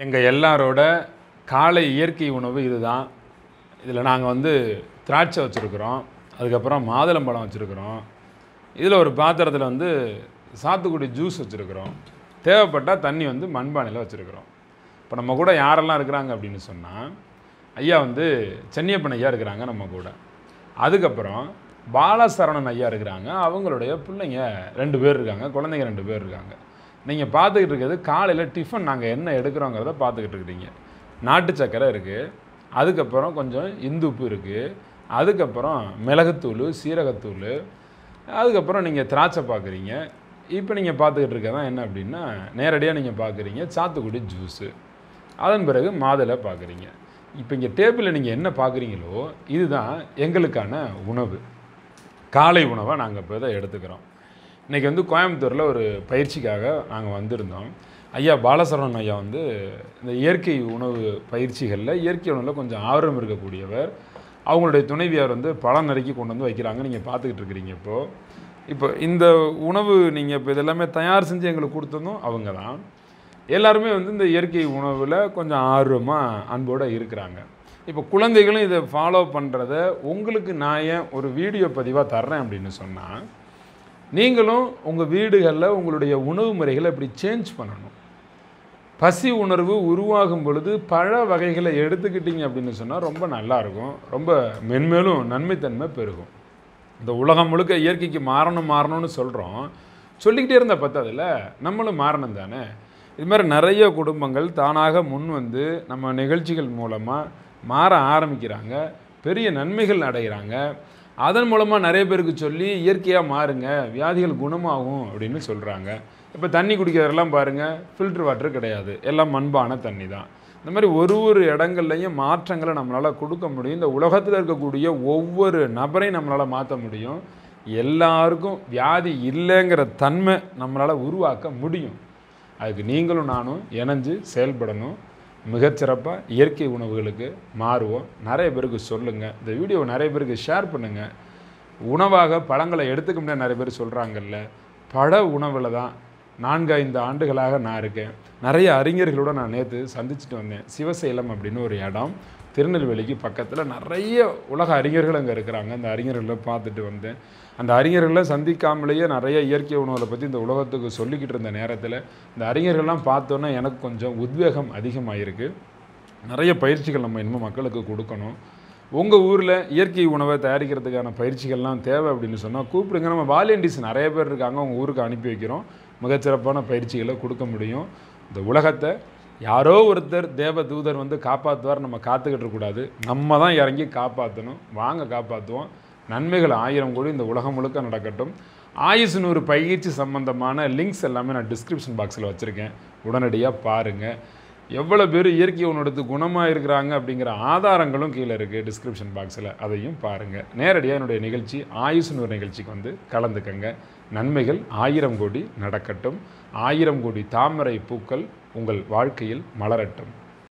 எங்கள் எல்லாரோட காலை இயற்கை உணவு இதுதான் இதில் நாங்கள் வந்து திராட்சை வச்சுருக்குறோம் அதுக்கப்புறம் மாதுளம்பழம் வச்சுருக்குறோம் இதில் ஒரு பாத்திரத்தில் வந்து சாத்துக்குடி ஜூஸ் வச்சுருக்குறோம் தேவைப்பட்டால் தண்ணி வந்து மண்பானையில் வச்சுருக்குறோம் இப்போ நம்ம கூட யாரெல்லாம் இருக்கிறாங்க அப்படின்னு சொன்னால் ஐயா வந்து சென்னியப்பன் ஐயா இருக்கிறாங்க நம்ம கூட அதுக்கப்புறம் பாலசரவணன் ஐயா இருக்கிறாங்க அவங்களுடைய பிள்ளைங்க ரெண்டு பேர் இருக்காங்க குழந்தைங்க ரெண்டு பேர் இருக்காங்க நீங்கள் பார்த்துக்கிட்டு இருக்கிறது காலையில் டிஃபன் நாங்கள் என்ன எடுக்கிறோங்கிறத பார்த்துக்கிட்டு இருக்கிறீங்க நாட்டு சக்கரை இருக்குது அதுக்கப்புறம் கொஞ்சம் இந்துப்பு இருக்குது அதுக்கப்புறம் மிளகுத்தூள் சீரகத்தூள் அதுக்கப்புறம் நீங்கள் திராட்சை பார்க்குறீங்க இப்போ நீங்கள் பார்த்துக்கிட்டு இருக்கதான் என்ன அப்படின்னா நேரடியாக நீங்கள் பார்க்குறீங்க சாத்துக்குடி ஜூஸு அதன் பிறகு மாதுளை பார்க்குறீங்க இப்போ இங்கே டேபிளில் நீங்கள் என்ன பார்க்குறீங்களோ இதுதான் எங்களுக்கான உணவு காலை உணவை நாங்கள் இப்போ இதை எடுத்துக்கிறோம் இன்றைக்கி வந்து கோயம்புத்தூரில் ஒரு பயிற்சிக்காக நாங்கள் வந்திருந்தோம் ஐயா பாலசரவணன் ஐயா வந்து இந்த இயற்கை உணவு பயிற்சிகளில் இயற்கை உணவில் கொஞ்சம் ஆர்வம் இருக்கக்கூடியவர் அவங்களுடைய துணைவியார் வந்து பழம் நறுக்கி கொண்டு வந்து வைக்கிறாங்க நீங்கள் பார்த்துக்கிட்டு இருக்கிறீங்க இப்போது இப்போ இந்த உணவு நீங்கள் இப்போ இதெல்லாமே தயார் செஞ்சு எங்களுக்கு கொடுத்ததும் அவங்க தான் எல்லாருமே வந்து இந்த இயற்கை உணவில் கொஞ்சம் ஆர்வமாக அன்போடு இருக்கிறாங்க இப்போ குழந்தைகளும் இதை ஃபாலோ பண்ணுறத உங்களுக்கு நான் ஏன் ஒரு வீடியோ பதிவாக தர்றேன் அப்படின்னு சொன்னால் நீங்களும் உங்கள் வீடுகளில் உங்களுடைய உணவு முறைகளை இப்படி சேஞ்ச் பண்ணணும் பசி உணர்வு உருவாகும் பொழுது பழ வகைகளை எடுத்துக்கிட்டீங்க அப்படின்னு சொன்னால் ரொம்ப நல்லாயிருக்கும் ரொம்ப மென்மேலும் நன்மைத்தன்மை பெருகும் இந்த உலகம் முழுக்க இயற்கைக்கு மாறணும் மாறணும்னு சொல்கிறோம் சொல்லிக்கிட்டே இருந்த பத்தாதுல நம்மளும் மாறணும் தானே இது மாதிரி நிறைய குடும்பங்கள் தானாக முன் வந்து நம்ம நிகழ்ச்சிகள் மூலமாக மாற ஆரம்பிக்கிறாங்க பெரிய நன்மைகள் அடைகிறாங்க அதன் மூலமாக நிறைய பேருக்கு சொல்லி இயற்கையாக மாறுங்க வியாதிகள் குணமாகும் அப்படின்னு சொல்கிறாங்க இப்போ தண்ணி குடிக்கிறதெல்லாம் பாருங்கள் ஃபில்ட்ரு வாட்டர் கிடையாது எல்லாம் மண்பான தண்ணி தான் இந்த மாதிரி ஒரு ஒரு இடங்கள்லையும் மாற்றங்களை நம்மளால் கொடுக்க முடியும் இந்த உலகத்தில் இருக்கக்கூடிய ஒவ்வொரு நபரையும் நம்மளால் மாற்ற முடியும் எல்லாருக்கும் வியாதி இல்லைங்கிற தன்மை நம்மளால் உருவாக்க முடியும் அதுக்கு நீங்களும் நானும் இணைஞ்சு செயல்படணும் மிகச்சிறப்பாக இயற்கை உணவுகளுக்கு மாறுவோம் நிறைய பேருக்கு சொல்லுங்கள் இந்த வீடியோவை நிறைய பேருக்கு ஷேர் பண்ணுங்கள் உணவாக பழங்களை எடுத்துக்க முடியாது நிறைய பேர் சொல்கிறாங்கல்ல பழ உணவில் தான் நான்கு ஐந்து ஆண்டுகளாக நான் இருக்கேன் நிறைய அறிஞர்களோட நான் நேற்று சந்திச்சுட்டு வந்தேன் சிவசேலம் அப்படின்னு ஒரு இடம் திருநெல்வேலிக்கு பக்கத்தில் நிறைய உலக அறிஞர்கள் அங்கே இருக்கிறாங்க அந்த அறிஞர்களை பார்த்துட்டு வந்தேன் அந்த அறிஞர்களை சந்திக்காமலேயே நிறைய இயற்கை உணவுகளை பற்றி இந்த உலகத்துக்கு சொல்லிக்கிட்டு இருந்த நேரத்தில் இந்த அறிஞர்கள்லாம் பார்த்தோன்னே எனக்கு கொஞ்சம் உத்வேகம் அதிகமாகிருக்கு நிறைய பயிற்சிகள் நம்ம இன்னும் மக்களுக்கு கொடுக்கணும் உங்கள் ஊரில் இயற்கை உணவை தயாரிக்கிறதுக்கான பயிற்சிகள்லாம் தேவை அப்படின்னு சொன்னால் கூப்பிடுங்க நம்ம வாலண்டியர்ஸ் நிறைய பேர் இருக்காங்க உங்கள் ஊருக்கு அனுப்பி வைக்கிறோம் மிகச்சிறப்பான பயிற்சிகளை கொடுக்க முடியும் இந்த உலகத்தை யாரோ ஒருத்தர் தேவ தூதர் வந்து காப்பாற்றுவார் நம்ம காத்துக்கிட்டு இருக்கக்கூடாது நம்ம தான் இறங்கி காப்பாற்றணும் வாங்க காப்பாற்றுவோம் நன்மைகள் ஆயிரம் கோடி இந்த உலகம் முழுக்க நடக்கட்டும் ஆயுசு நூறு பயிற்சி சம்பந்தமான லிங்க்ஸ் எல்லாமே நான் டிஸ்கிரிப்ஷன் பாக்ஸில் வச்சுருக்கேன் உடனடியாக பாருங்கள் எவ்வளோ பேர் இயற்கை உணவு குணமாக இருக்கிறாங்க அப்படிங்கிற ஆதாரங்களும் கீழே இருக்குது டிஸ்கிரிப்ஷன் பாக்ஸில் அதையும் பாருங்கள் நேரடியாக என்னுடைய நிகழ்ச்சி ஆயுசு நூறு நிகழ்ச்சிக்கு வந்து கலந்துக்கங்க நன்மைகள் ஆயிரம் கோடி நடக்கட்டும் ஆயிரம் கோடி தாமரை பூக்கள் உங்கள் வாழ்க்கையில் மலரட்டும்